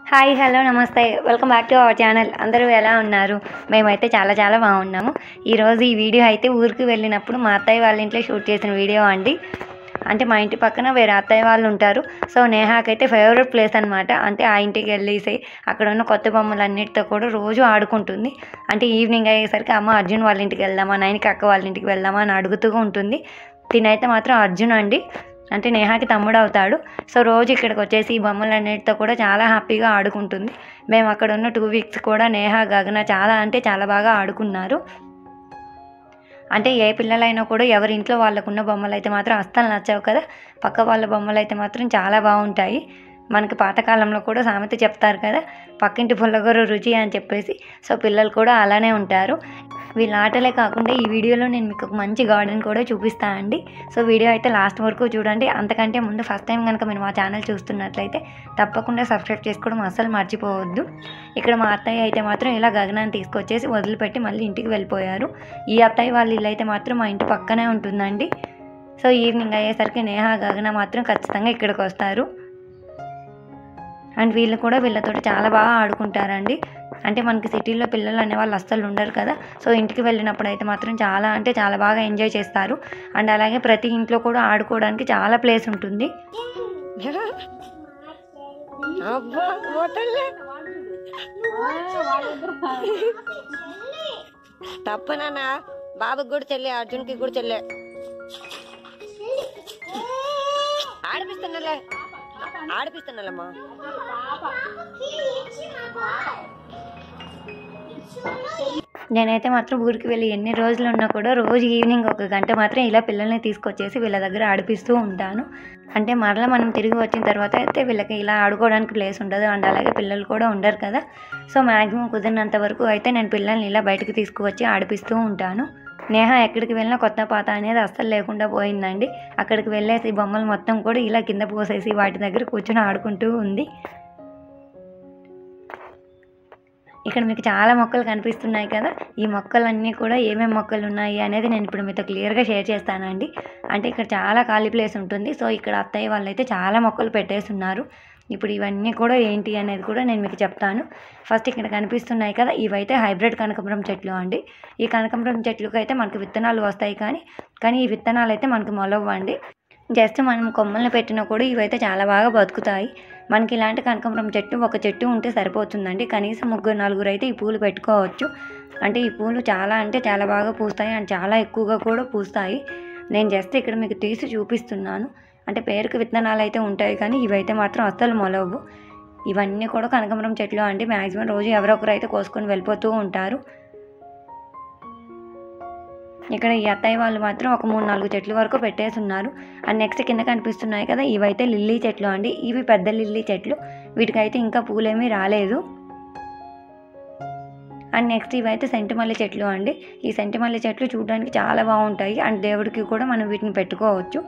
hi hello నమస్తే welcome back to our channel అందరూ ఎలా ఉన్నారు మేమైతే చాలా చాలా బాగున్నాము ఈరోజు ఈ వీడియో అయితే ఊరికి వెళ్ళినప్పుడు మా అత్తయ్య వాళ్ళ ఇంట్లో షూట్ చేసిన వీడియో అండి అంటే మా ఇంటి పక్కన వేరే అత్తయ్య వాళ్ళు ఉంటారు సో నేహాకైతే ఫేవరెట్ ప్లేస్ అనమాట అంటే ఆ ఇంటికి వెళ్ళేసి అక్కడ ఉన్న కొత్త బొమ్మలు అన్నిటితో కూడా రోజు ఆడుకుంటుంది అంటే ఈవినింగ్ అయ్యేసరికి అమ్మ అర్జున్ వాళ్ళ ఇంటికి వెళ్దామా నైన్కి అక్క వాళ్ళ ఇంటికి వెళ్దామా అని అడుగుతూ ఉంటుంది తినైతే మాత్రం అర్జున్ అండి అంటే నేహాకి తమ్ముడు అవుతాడు సో రోజు ఇక్కడికి వచ్చేసి ఈ బొమ్మలన్నిటితో కూడా చాలా హ్యాపీగా ఆడుకుంటుంది మేము అక్కడ ఉన్న టూ వీక్స్ కూడా నేహ గగన చాలా అంటే చాలా బాగా ఆడుకున్నారు అంటే ఏ పిల్లలైనా కూడా ఎవరి ఇంట్లో వాళ్ళకున్న బొమ్మలు అయితే మాత్రం అస్సలు నచ్చవు కదా పక్క వాళ్ళ బొమ్మలు అయితే మాత్రం చాలా బాగుంటాయి మనకి పాతకాలంలో కూడా సామెత చెప్తారు కదా పక్కింటి పుల్లగొర రుచి అని చెప్పేసి సో పిల్లలు కూడా అలానే ఉంటారు వీళ్ళ ఆటలే కాకుండా ఈ వీడియోలో నేను మీకు ఒక మంచి గార్డెన్ కూడా చూపిస్తాను అండి సో వీడియో అయితే లాస్ట్ వరకు చూడండి అంతకంటే ముందు ఫస్ట్ టైం కనుక మీరు మా ఛానల్ చూస్తున్నట్లయితే తప్పకుండా సబ్స్క్రైబ్ చేసుకోవడం అస్సలు మర్చిపోవద్దు ఇక్కడ మా అత్తయ్య అయితే మాత్రం ఇలా గగనాన్ని తీసుకొచ్చేసి వదిలిపెట్టి మళ్ళీ ఇంటికి వెళ్ళిపోయారు ఈ అత్తయ్య వాళ్ళ ఇల్లు అయితే మాత్రం మా ఇంటి పక్కనే ఉంటుందండి సో ఈవినింగ్ అయ్యేసరికి నేహ గగన మాత్రం ఖచ్చితంగా ఇక్కడికి వస్తారు అండ్ వీళ్ళు కూడా వీళ్ళతో చాలా బాగా ఆడుకుంటారండి అంటే మనకి సిటీలో పిల్లలు అనేవాళ్ళు అస్సలు ఉండరు కదా సో ఇంటికి వెళ్ళినప్పుడు అయితే మాత్రం చాలా అంటే చాలా బాగా ఎంజాయ్ చేస్తారు అండ్ అలాగే ప్రతి ఇంట్లో కూడా ఆడుకోవడానికి చాలా ప్లేస్ ఉంటుంది అబ్బా పోతలే తప్పనన్నా బాబుకి కూడా చెల్లె అర్జున్కి కూడా చెల్లె ఆడిపిస్తున్నాలే ఆడిపిస్తున్నాలమ్మా నేనైతే మాత్రం ఊరికి వెళ్ళి ఎన్ని రోజులు ఉన్నా కూడా రోజు ఈవినింగ్ ఒక గంట మాత్రం ఇలా పిల్లల్ని తీసుకొచ్చేసి వీళ్ళ దగ్గర ఆడిపిస్తూ ఉంటాను అంటే మరలా మనం తిరిగి వచ్చిన తర్వాత అయితే వీళ్ళకి ఇలా ఆడుకోవడానికి ప్లేస్ ఉండదు అండ్ అలాగే పిల్లలు కూడా ఉండరు కదా సో మ్యాక్సిమం కుదిరినంత వరకు అయితే నేను పిల్లల్ని ఇలా బయటకు తీసుకువచ్చి ఆడిపిస్తూ ఉంటాను నేహ ఎక్కడికి వెళ్ళినా కొత్త పాత అనేది అస్సలు లేకుండా పోయిందండి అక్కడికి వెళ్ళేసి బొమ్మలు మొత్తం కూడా ఇలా కింద పోసేసి వాటి దగ్గర కూర్చొని ఆడుకుంటూ ఉంది ఇక్కడ మీకు చాలా మొక్కలు కనిపిస్తున్నాయి కదా ఈ మొక్కలన్నీ కూడా ఏమేమి మొక్కలు ఉన్నాయి అనేది నేను ఇప్పుడు మీతో క్లియర్గా షేర్ చేస్తానండి అంటే ఇక్కడ చాలా ఖాళీ ప్లేస్ ఉంటుంది సో ఇక్కడ అత్తయ్య వాళ్ళు అయితే చాలా మొక్కలు పెట్టేస్తున్నారు ఇప్పుడు ఇవన్నీ కూడా ఏంటి అనేది కూడా నేను మీకు చెప్తాను ఫస్ట్ ఇక్కడ కనిపిస్తున్నాయి కదా ఇవైతే హైబ్రిడ్ కనకాంబరం చెట్లు అండి ఈ కనకాంబరం చెట్లకు అయితే మనకు విత్తనాలు వస్తాయి కానీ కానీ ఈ విత్తనాలు అయితే మనకు మొలవ్వండి జస్ట్ మనం కొమ్మలను పెట్టినా కూడా ఇవైతే చాలా బాగా బతుకుతాయి మనకి ఇలాంటి కనకాంబరం చెట్టు ఒక చెట్టు ఉంటే సరిపోతుందండి కనీసం ముగ్గురు నలుగురు అయితే ఈ పూలు పెట్టుకోవచ్చు అంటే ఈ పూలు చాలా అంటే చాలా బాగా పూస్తాయి అండ్ చాలా ఎక్కువగా కూడా పూస్తాయి నేను జస్ట్ ఇక్కడ మీకు తీసి చూపిస్తున్నాను అంటే పేరుకు విత్తనాలు అయితే ఉంటాయి కానీ ఇవైతే మాత్రం అస్సలు మొలవు ఇవన్నీ కూడా కనకాంబరం చెట్లు అండి మ్యాక్సిమం రోజు ఎవరో ఒకరు అయితే కోసుకొని వెళ్ళిపోతూ ఉంటారు ఇక్కడ ఈ అత్తయ్య వాళ్ళు మాత్రం ఒక మూడు నాలుగు చెట్ల వరకు పెట్టేసి ఉన్నారు అండ్ నెక్స్ట్ కింద కనిపిస్తున్నాయి కదా ఇవైతే లిల్లీ చెట్లు అండి ఇవి పెద్ద లిల్లీ చెట్లు వీటికైతే ఇంకా పూలేమీ రాలేదు అండ్ నెక్స్ట్ ఇవైతే సెంటిమల్లి చెట్లు అండి ఈ సెంటిమల్లి చెట్లు చూడడానికి చాలా బాగుంటాయి అండ్ దేవుడికి కూడా మనం వీటిని పెట్టుకోవచ్చు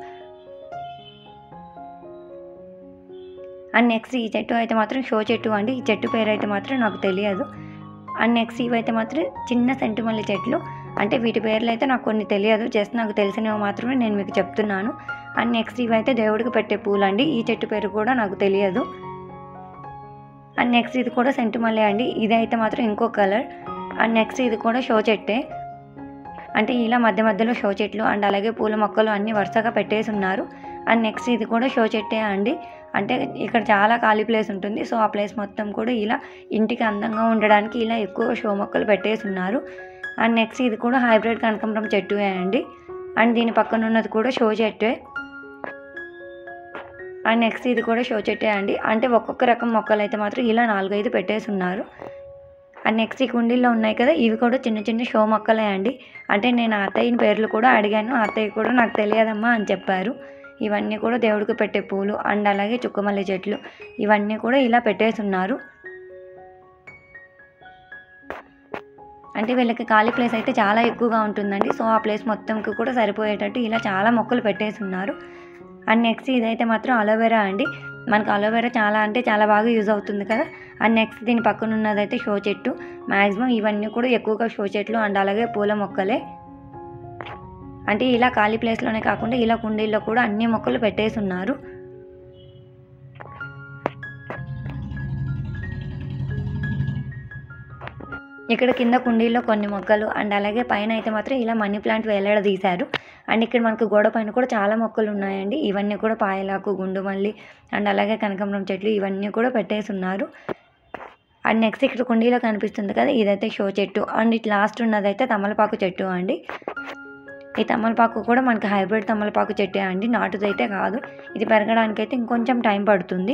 అండ్ నెక్స్ట్ ఈ చెట్టు అయితే మాత్రం షో చెట్టు అండి ఈ చెట్టు పేరు అయితే మాత్రం నాకు తెలియదు అండ్ నెక్స్ట్ ఇవైతే మాత్రం చిన్న సెంటిమల్లి చెట్లు అంటే వీటి పేర్లు అయితే నాకు కొన్ని తెలియదు జస్ట్ నాకు తెలిసినవి మాత్రమే నేను మీకు చెప్తున్నాను అండ్ నెక్స్ట్ ఇవైతే దేవుడికి పెట్టే పూలు అండి ఈ చెట్టు పేరు కూడా నాకు తెలియదు అండ్ నెక్స్ట్ ఇది కూడా సెంటిమల్లే అండి ఇది అయితే మాత్రం ఇంకో కలర్ అండ్ నెక్స్ట్ ఇది కూడా షో చెట్టే అంటే ఇలా మధ్య మధ్యలో షో చెట్లు అండ్ అలాగే పూల మొక్కలు అన్నీ వరుసగా పెట్టేసి ఉన్నారు అండ్ నెక్స్ట్ ఇది కూడా షో చెట్టే అండి అంటే ఇక్కడ చాలా ఖాళీ ప్లేస్ ఉంటుంది సో ఆ ప్లేస్ మొత్తం కూడా ఇలా ఇంటికి అందంగా ఉండడానికి ఇలా ఎక్కువ షో మొక్కలు పెట్టేసి ఉన్నారు అండ్ నెక్స్ట్ ఇది కూడా హైబ్రిడ్ కనకాంబరం చెట్టు అండి అండ్ దీని పక్కన ఉన్నది కూడా షో చెట్టే అండ్ నెక్స్ట్ ఇది కూడా షో చెట్టే అండి అంటే ఒక్కొక్క రకం మొక్కలు అయితే మాత్రం ఇలా నాలుగైదు పెట్టేసి ఉన్నారు అండ్ నెక్స్ట్ ఈ కుండీల్లో ఉన్నాయి కదా ఇవి కూడా చిన్న చిన్న షో మొక్కలే అండి అంటే నేను ఆ అత్తయ్యని పేర్లు కూడా అడిగాను ఆ అత్తయ్య కూడా నాకు తెలియదమ్మా అని చెప్పారు ఇవన్నీ కూడా దేవుడికి పెట్టే పూలు అండ్ అలాగే చుక్కమల్లి చెట్లు ఇవన్నీ కూడా ఇలా పెట్టేసి ఉన్నారు అంటే వీళ్ళకి ఖాళీ ప్లేస్ అయితే చాలా ఎక్కువగా ఉంటుందండి సో ఆ ప్లేస్ మొత్తంకి కూడా సరిపోయేటట్టు ఇలా చాలా మొక్కలు పెట్టేసి ఉన్నారు అండ్ నెక్స్ట్ ఇదైతే మాత్రం అలోవెరా అండి మనకు అలోవెరా చాలా అంటే చాలా బాగా యూజ్ అవుతుంది కదా అండ్ నెక్స్ట్ దీని పక్కన ఉన్నదైతే షో చెట్టు మ్యాక్సిమం ఇవన్నీ కూడా ఎక్కువగా షో చెట్లు అండ్ అలాగే పూల మొక్కలే అంటే ఇలా ఖాళీ ప్లేస్లోనే కాకుండా ఇలా కుండీల్లో కూడా అన్ని మొక్కలు పెట్టేసి ఉన్నారు ఇక్కడ కింద కుండీల్లో కొన్ని మొక్కలు అండ్ అలాగే పైన అయితే మాత్రం ఇలా మనీ ప్లాంట్ వేలాడదీశారు అండ్ ఇక్కడ మనకు గోడ పైన కూడా చాలా మొక్కలు ఉన్నాయండి ఇవన్నీ కూడా పాయలాకు గుండు మల్లి అండ్ అలాగే కనకాంబరం చెట్లు ఇవన్నీ కూడా పెట్టేసి ఉన్నారు అండ్ నెక్స్ట్ ఇక్కడ కుండీలో కనిపిస్తుంది కదా ఇదైతే షో చెట్టు అండ్ ఇట్ లాస్ట్ ఉన్నదైతే తమలపాకు చెట్టు అండి ఈ తమలపాకు కూడా మనకి హైబ్రిడ్ తమలపాకు చెట్టే అండి నాటుదైతే కాదు ఇది పెరగడానికైతే ఇంకొంచెం టైం పడుతుంది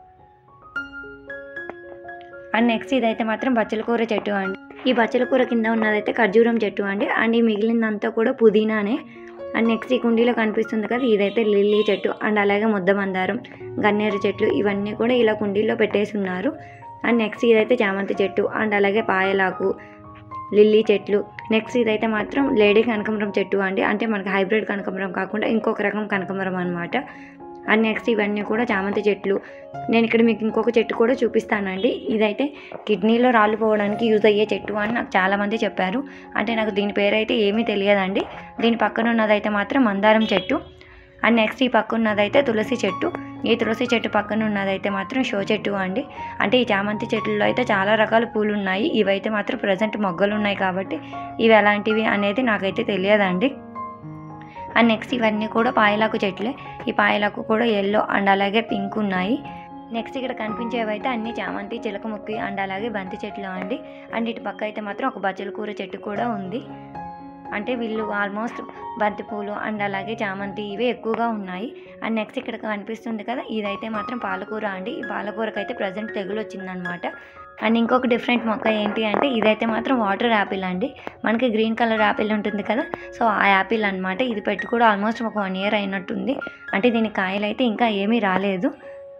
అండ్ నెక్స్ట్ ఇదైతే మాత్రం బచ్చల కూర చెట్టు అండి ఈ బచ్చల కూర కింద ఉన్నదైతే ఖర్జూరం చెట్టు అండి అండ్ ఈ మిగిలిందంతా కూడా పుదీనానే అండ్ నెక్స్ట్ ఈ కుండీలో కనిపిస్తుంది కదా ఇదైతే లిల్లీ చెట్టు అండ్ అలాగే ముద్ద మందారం గన్నేరు చెట్లు ఇవన్నీ కూడా ఇలా కుండీలో పెట్టేసి ఉన్నారు అండ్ నెక్స్ట్ ఇదైతే చామంతి చెట్టు అండ్ అలాగే పాయలాకు లిల్లీ చెట్లు నెక్స్ట్ ఇదైతే మాత్రం లేడీ కనకాంబరం చెట్టు అండి అంటే మనకి హైబ్రిడ్ కనకాంబరం కాకుండా ఇంకొక రకం కనకాంబరం అనమాట అండ్ నెక్స్ట్ ఇవన్నీ కూడా చామంతి చెట్లు నేను ఇక్కడ మీకు ఇంకొక చెట్టు కూడా చూపిస్తానండి ఇదైతే కిడ్నీలో రాళ్ళు పోవడానికి యూజ్ అయ్యే చెట్టు అని నాకు చాలామంది చెప్పారు అంటే నాకు దీని పేరు అయితే ఏమీ తెలియదండి దీని పక్కన ఉన్నదైతే మాత్రం మందారం చెట్టు అండ్ నెక్స్ట్ ఈ పక్క ఉన్నదైతే తులసి చెట్టు ఈ తులసి చెట్టు పక్కన ఉన్నదైతే మాత్రం షో చెట్టు అండి అంటే ఈ చామంతి చెట్లలో అయితే చాలా రకాల పూలు ఉన్నాయి ఇవైతే మాత్రం ప్రజెంట్ మొగ్గలు ఉన్నాయి కాబట్టి ఇవి ఎలాంటివి అనేది నాకైతే తెలియదండి అండ్ నెక్స్ట్ ఇవన్నీ కూడా పాయలాకు చెట్లే ఈ పాయలాకు కూడా ఎల్లో అండ్ అలాగే పింక్ ఉన్నాయి నెక్స్ట్ ఇక్కడ కనిపించేవి అయితే అన్ని చామంతి చిలకముక్కి అండ్ అలాగే బంతి చెట్లు అండి అండ్ ఇటు పక్క అయితే మాత్రం ఒక బచ్చల కూర చెట్టు కూడా ఉంది అంటే వీళ్ళు ఆల్మోస్ట్ బంతి పూలు అండ్ అలాగే చామంతి ఇవే ఎక్కువగా ఉన్నాయి అండ్ నెక్స్ట్ ఇక్కడ కనిపిస్తుంది కదా ఇదైతే మాత్రం పాలకూర అండి ఈ పాలకూరకు అయితే ప్రజెంట్ తెగులు వచ్చిందనమాట అండ్ ఇంకొక డిఫరెంట్ మొక్క ఏంటి అంటే ఇదైతే మాత్రం వాటర్ యాపిల్ అండి మనకి గ్రీన్ కలర్ యాపిల్ ఉంటుంది కదా సో ఆ యాపిల్ అనమాట ఇది పెట్టి కూడా ఆల్మోస్ట్ ఒక వన్ ఇయర్ అయినట్టుంది అంటే దీని కాయలు అయితే ఇంకా ఏమీ రాలేదు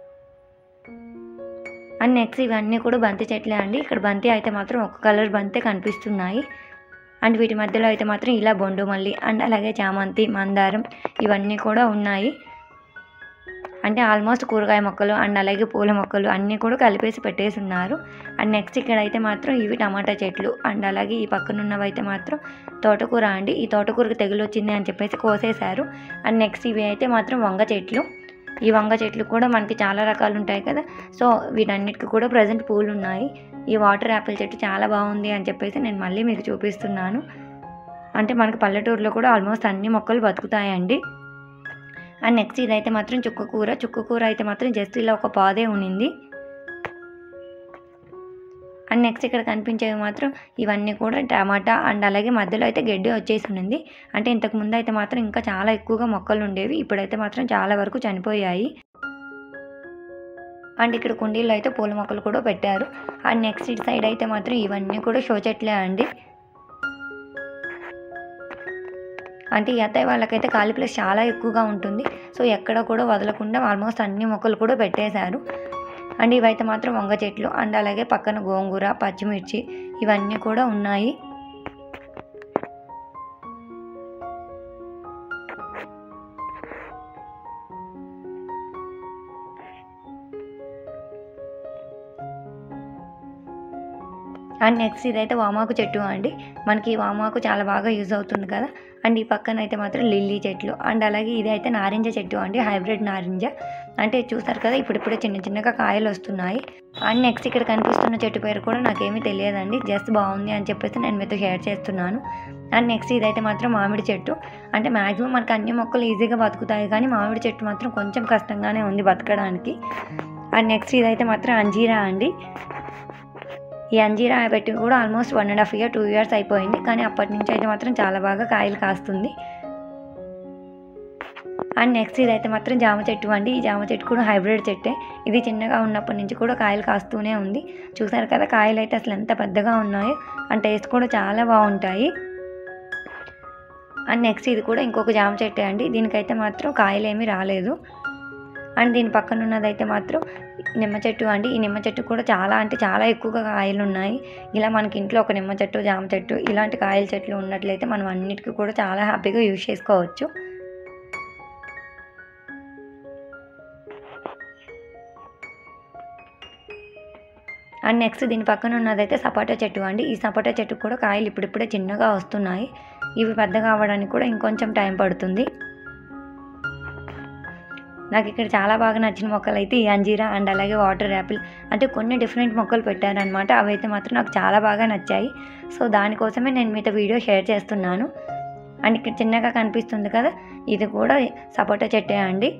అండ్ నెక్స్ట్ ఇవన్నీ కూడా బంతి చెట్లే అండి ఇక్కడ బంతి అయితే మాత్రం ఒక కలర్ బంతే కనిపిస్తున్నాయి అండ్ వీటి మధ్యలో అయితే మాత్రం ఇలా బొండు మల్లి అండ్ అలాగే చామంతి మందారం ఇవన్నీ కూడా ఉన్నాయి అంటే ఆల్మోస్ట్ కూరగాయ మొక్కలు అండ్ అలాగే పూల మొక్కలు అన్నీ కూడా కలిపేసి పెట్టేసి ఉన్నారు అండ్ నెక్స్ట్ ఇక్కడ అయితే మాత్రం ఇవి టమాటా చెట్లు అండ్ అలాగే ఈ పక్కన ఉన్నవి అయితే మాత్రం తోటకూర అండి ఈ తోటకూరకి తెగులు వచ్చింది అని చెప్పేసి కోసేశారు అండ్ నెక్స్ట్ ఇవి అయితే మాత్రం వంగ చెట్లు ఈ వంగ చెట్లు కూడా మనకి చాలా రకాలు ఉంటాయి కదా సో వీటన్నిటికి కూడా ప్రజెంట్ పూలు ఉన్నాయి ఈ వాటర్ యాపిల్ చెట్టు చాలా బాగుంది అని చెప్పేసి నేను మళ్ళీ మీకు చూపిస్తున్నాను అంటే మనకి పల్లెటూరులో కూడా ఆల్మోస్ట్ అన్ని మొక్కలు బతుకుతాయండి అండ్ నెక్స్ట్ ఇదైతే మాత్రం చుక్క కూర చుక్క కూర అయితే మాత్రం జస్ట్ ఇలా ఒక పాదే ఉనింది అండ్ నెక్స్ట్ ఇక్కడ కనిపించేవి మాత్రం ఇవన్నీ కూడా టమాటా అండ్ అలాగే మధ్యలో అయితే గడ్డి వచ్చేసి ఉంది అంటే ఇంతకు ముందు అయితే మాత్రం ఇంకా చాలా ఎక్కువగా మొక్కలు ఉండేవి ఇప్పుడైతే మాత్రం చాలా వరకు చనిపోయాయి అండ్ ఇక్కడ కుండీల్లో అయితే పూల మొక్కలు కూడా పెట్టారు అండ్ నెక్స్ట్ ఇటు సైడ్ అయితే మాత్రం ఇవన్నీ కూడా షో చెట్లే అండి అంటే ఈ అత్తయ్య వాళ్ళకైతే ఖాళీ ప్లేస్ చాలా ఎక్కువగా ఉంటుంది సో ఎక్కడ కూడా వదలకుండా ఆల్మోస్ట్ అన్ని మొక్కలు కూడా పెట్టేశారు అండ్ ఇవైతే మాత్రం వంగ చెట్లు అండ్ అలాగే పక్కన గోంగూర పచ్చిమిర్చి ఇవన్నీ కూడా ఉన్నాయి అండ్ నెక్స్ట్ ఇదైతే వామాకు చెట్టు అండి మనకి ఈ వామాకు చాలా బాగా యూజ్ అవుతుంది కదా అండ్ ఈ పక్కన అయితే మాత్రం లిల్లీ చెట్లు అండ్ అలాగే ఇది అయితే నారింజ చెట్టు అండి హైబ్రిడ్ నారింజ అంటే చూసారు కదా ఇప్పుడిప్పుడే చిన్న చిన్నగా కాయలు వస్తున్నాయి అండ్ నెక్స్ట్ ఇక్కడ కనిపిస్తున్న చెట్టు పేరు కూడా నాకేమీ తెలియదండి జస్ట్ బాగుంది అని చెప్పేసి నేను మీతో షేర్ చేస్తున్నాను అండ్ నెక్స్ట్ ఇదైతే మాత్రం మామిడి చెట్టు అంటే మ్యాక్సిమం మనకి అన్ని మొక్కలు ఈజీగా బతుకుతాయి కానీ మామిడి చెట్టు మాత్రం కొంచెం కష్టంగానే ఉంది బతకడానికి అండ్ నెక్స్ట్ ఇదైతే మాత్రం అంజీరా అండి ఈ అంజీరా పెట్టి కూడా almost one and half year two years అయిపోయింది కానీ అప్పటి నుంచి అయితే మాత్రం చాలా బాగా కాయలు కాస్తుంది అండ్ నెక్స్ట్ ఇదైతే మాత్రం జామ చెట్టు అండి ఈ జామ చెట్టు కూడా హైబ్రిడ్ చెట్టే ఇది చిన్నగా ఉన్నప్పటి నుంచి కూడా కాయలు కాస్తూనే ఉంది చూసారు కదా కాయలు అయితే అసలు ఎంత పెద్దగా ఉన్నాయో అండ్ టేస్ట్ కూడా చాలా బాగుంటాయి అండ్ నెక్స్ట్ ఇది కూడా ఇంకొక జామ చెట్టే అండి దీనికైతే మాత్రం కాయలు ఏమీ రాలేదు అండ్ దీని పక్కన ఉన్నదైతే మాత్రం నిమ్మ చెట్టు అండి ఈ నిమ్మ చెట్టు కూడా చాలా అంటే చాలా ఎక్కువగా కాయలు ఉన్నాయి ఇలా మనకి ఇంట్లో ఒక నిమ్మ చెట్టు జామ చెట్టు ఇలాంటి కాయల చెట్లు ఉన్నట్లయితే మనం అన్నిటికీ కూడా చాలా హ్యాపీగా యూజ్ చేసుకోవచ్చు అండ్ నెక్స్ట్ దీని పక్కన ఉన్నదైతే సపోటా చెట్టు అండి ఈ సపోటా చెట్టు కూడా కాయలు ఇప్పుడిప్పుడే చిన్నగా వస్తున్నాయి ఇవి పెద్దగా అవ్వడానికి కూడా ఇంకొంచెం టైం పడుతుంది నాకు ఇక్కడ చాలా బాగా నచ్చిన మొక్కలు అయితే ఈ అంజీరా అండ్ అలాగే వాటర్ యాపిల్ అంటే కొన్ని డిఫరెంట్ మొక్కలు పెట్టారనమాట అవి అయితే మాత్రం నాకు చాలా బాగా నచ్చాయి సో దానికోసమే నేను మీతో వీడియో షేర్ చేస్తున్నాను అండ్ ఇక్కడ చిన్నగా కనిపిస్తుంది కదా ఇది కూడా సపోటా చెట్టే అండి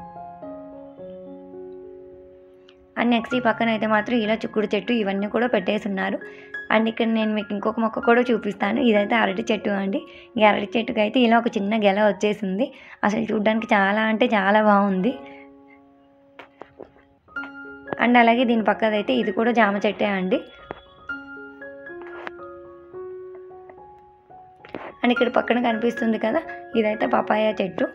అండ్ నెక్స్ట్ ఈ పక్కన అయితే మాత్రం ఇలా చిక్కుడు చెట్టు ఇవన్నీ కూడా పెట్టేసి ఉన్నారు అండ్ ఇక్కడ నేను మీకు ఇంకొక మొక్క కూడా చూపిస్తాను ఇదైతే అరటి చెట్టు అండి ఈ అరటి చెట్టుకి అయితే ఇలా ఒక చిన్న గెల వచ్చేసింది అసలు చూడడానికి చాలా అంటే చాలా బాగుంది అండ్ అలాగే దీని పక్కదైతే ఇది కూడా జామ చెట్టే అండి అండ్ ఇక్కడ పక్కన కనిపిస్తుంది కదా ఇదైతే పపాయ చెట్టు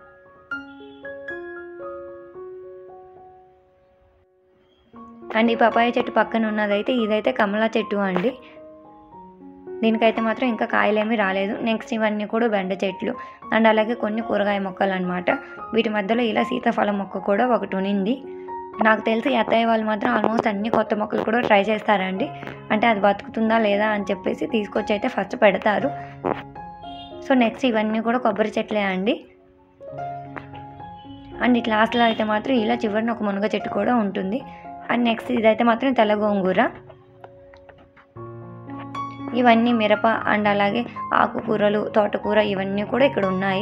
అండ్ ఈ పపాయ చెట్టు పక్కన ఉన్నదైతే ఇదైతే కమలా చెట్టు అండి దీనికైతే మాత్రం ఇంకా కాయలేమీ రాలేదు నెక్స్ట్ ఇవన్నీ కూడా బెండ చెట్లు అండ్ అలాగే కొన్ని కూరగాయ మొక్కలు అనమాట వీటి మధ్యలో ఇలా సీతాఫలం మొక్క కూడా ఒకటి ఉనింది నాకు తెలిసి అత్తయ్య వాళ్ళు మాత్రం ఆల్మోస్ట్ అన్ని కొత్త మొక్కలు కూడా ట్రై చేస్తారండి అంటే అది బతుకుతుందా లేదా అని చెప్పేసి తీసుకొచ్చి అయితే ఫస్ట్ పెడతారు సో నెక్స్ట్ ఇవన్నీ కూడా కొబ్బరి చెట్లే అండి అండ్ ఇట్లా లాస్ట్లో అయితే మాత్రం ఇలా చివరిన ఒక మునగ చెట్టు కూడా ఉంటుంది అండ్ నెక్స్ట్ ఇదైతే మాత్రం తెల్ల గోంగూర ఇవన్నీ మిరప అండ్ అలాగే ఆకుకూరలు తోటకూర ఇవన్నీ కూడా ఇక్కడ ఉన్నాయి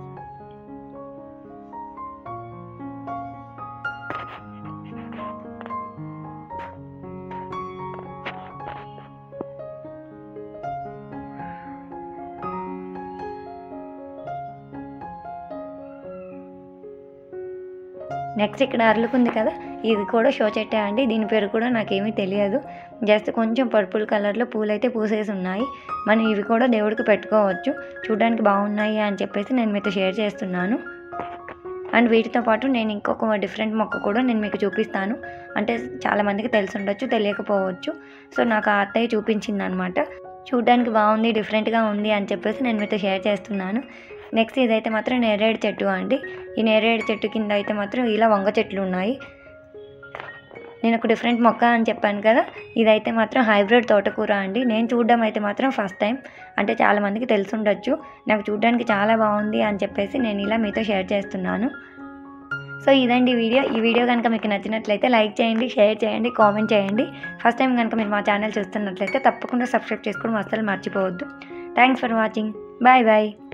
నెక్స్ట్ ఇక్కడ అరలుకుంది కదా ఇది కూడా షో చెట్టే అండి దీని పేరు కూడా నాకేమీ తెలియదు జస్ట్ కొంచెం పర్పుల్ కలర్లో పూలు అయితే పూసేసి ఉన్నాయి మనం ఇవి కూడా దేవుడికి పెట్టుకోవచ్చు చూడడానికి బాగున్నాయి అని చెప్పేసి నేను మీతో షేర్ చేస్తున్నాను అండ్ వీటితో పాటు నేను ఇంకొక డిఫరెంట్ మొక్క కూడా నేను మీకు చూపిస్తాను అంటే చాలామందికి తెలిసి ఉండొచ్చు తెలియకపోవచ్చు సో నాకు ఆ అత్తయ్య చూపించింది అనమాట చూడడానికి బాగుంది డిఫరెంట్గా ఉంది అని చెప్పేసి నేను మీతో షేర్ చేస్తున్నాను నెక్స్ట్ ఇదైతే మాత్రం నేరేడు చెట్టు అండి ఈ నేరేడు చెట్టు కింద అయితే మాత్రం ఇలా వంగ చెట్లు ఉన్నాయి నేను ఒక డిఫరెంట్ మొక్క అని చెప్పాను కదా ఇదైతే మాత్రం హైబ్రిడ్ తోటకూర అండి నేను చూడడం అయితే మాత్రం ఫస్ట్ టైం అంటే చాలామందికి తెలిసి ఉండొచ్చు నాకు చూడడానికి చాలా బాగుంది అని చెప్పేసి నేను ఇలా మీతో షేర్ చేస్తున్నాను సో ఇదండి వీడియో ఈ వీడియో కనుక మీకు నచ్చినట్లయితే లైక్ చేయండి షేర్ చేయండి కామెంట్ చేయండి ఫస్ట్ టైం కనుక మీరు మా ఛానల్ చూస్తున్నట్లయితే తప్పకుండా సబ్స్క్రైబ్ చేసుకోవడం అస్సలు మర్చిపోవద్దు thanks for watching bye bye